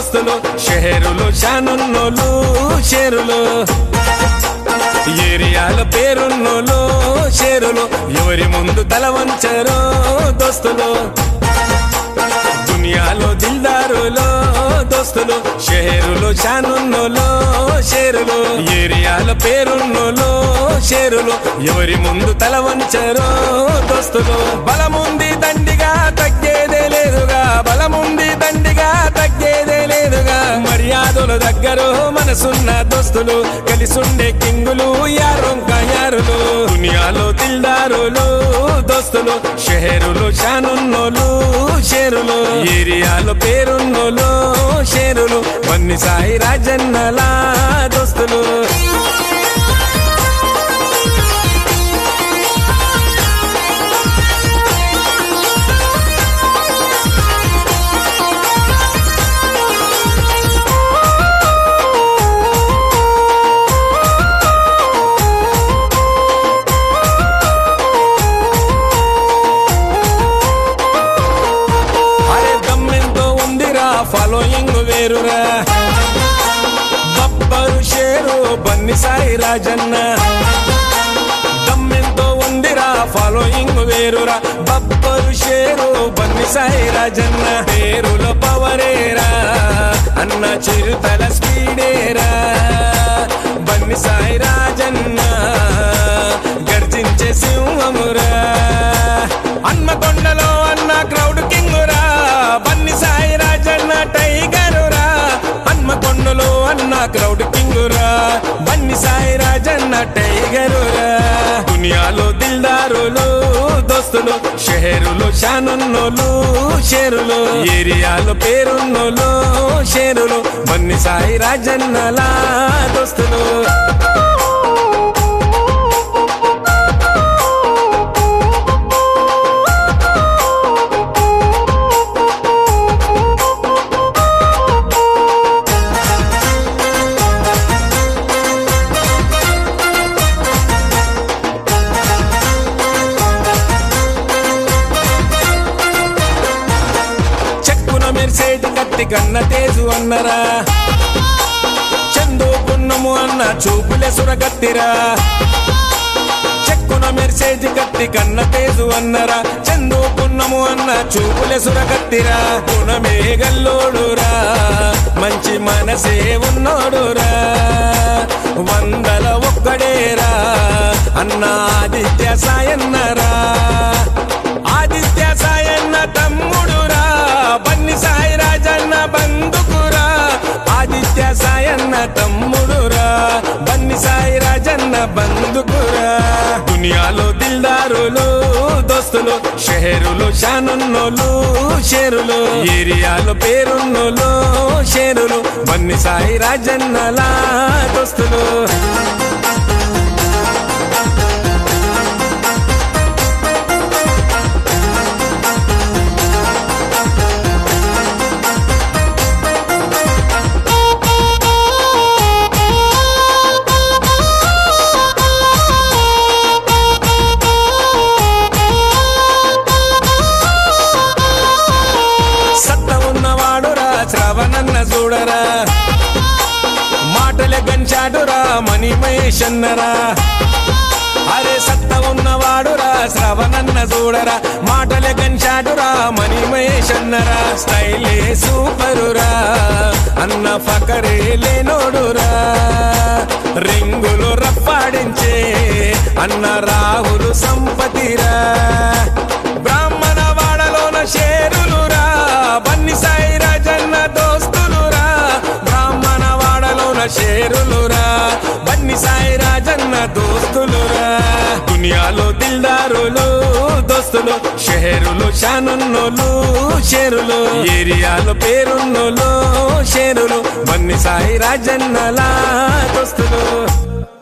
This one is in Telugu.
దోస్తులు షహరులు షానున్నోలు షేరులు ఏరియాల పేరున్నోలు షేరులు ఎవరి ముందు తల వంచరో దోస్తులు దునియాలో దిల్దారులో దోస్తులు షేరులు షానున్నోలో షేరులు ఏరియాల పేరున్నోలో షేరులు ఎవరి ముందు తల వంచరో దోస్తులు బలముంది దండిగా తగ్గేదే లేదుగా బలముంది దండిగా తగ్గేదే లేదుగా మర్యాదల దగ్గర మనసున్న దోస్తులు కలిసుండే కింగులు యారొంక యారులు దునియాలో దిల్దారులు దోస్తులు షహరులు షానున్నోలు షేరులు ఏరియాలో పేరున్నోలు షేరులు వన్ని సాయి రాజన్నలా దోస్తులు అరే దమ్మెంతో ఉందిరా ఫాలోయింగ్ వేరురా బబ్బరు షేరు బన్ని సాయి రాజన్న దమ్మెంతో ఉందిరా ఫాలోయింగ్ వేరురా బబ్బరు షేరు బన్ని సాయి రాజన్న పేరుల పవరేరా అన్న చిరుతల స్పీడేరా బన్ని సాయి రాజన్న గర్జించే సింహమురా హన్మకొండలో అన్న క్రౌడ్ కింగురా బన్ని సాయి రాజన్న టైగరురా హన్మకొండలో అన్న క్రౌడ్ కింగురా బన్ని సాయి రాజన్న టైగరురా దునియాలో దిల్దారులు దోస్తులు షహరులు షానున్నోలు షేరులు ఏరియాలో పేరున్నోలు షేరులు బన్ని సాయి రాజన్నలా దోస్తులు చెక్కున మెరిసేటి కత్తి కన్న తేజు అన్నరా చందు పున్నము అన్న చూపులే సురగత్తిరా చెక్కున మెరిసేటి కత్తి కన్న తేజు అన్నరా చందు పున్నము అన్న చూపులే సురగత్తిరా గుణమే గల్లోడురా మంచి మనసే ఉన్నోడురా వందల ఒక్కడేరా అన్న ఆదిత్య సాయన్నరా ఆదిత్య సాయన్న తమ్ముడురా బన్ని సాయి రాజన్న బంధుకురా ఆదిత్య సాయన్న తమ్ముడురా బన్ని సాయి రాజన్న బంధుకురా దునియాలో దిల్దారులు దోస్తులు షహరులు షానున్నోలు షేరులు ఏరియాలో పేరున్నోలు షేరులు బన్ని సాయి రాజన్నలా దోస్తులు సత్త ఉన్నవాడురా శ్రవణన్న చూడరా మాటలే గంచాడురా మణిమేషన్నరా అరే సత్త ఉన్నవాడురా శ్రవణన్న చూడరా మాటలే గంచాడురా మణిమేషన్నరా స్టైలే సూపరురా అన్న ఫకరే లేనోడురా రింగులు రప్పాడించే అన్న రాహులు సంపతిరా బ్రాహ్మణ వాడలోన షేరులురా బన్ని సాయి రాజన్న దోస్తులురా బ్రాహ్మణ వాడలోన షేరులురా బన్ని సాయి రాజన్న దోస్తులురా దునియాలో దిల్దారులు దోస్తులు షహరులు షానున్నోలు షేరులు ఏరియాలో పేరున్నోలు షేరులు బన్ని సాయి రాజన్నలా దోస్తులు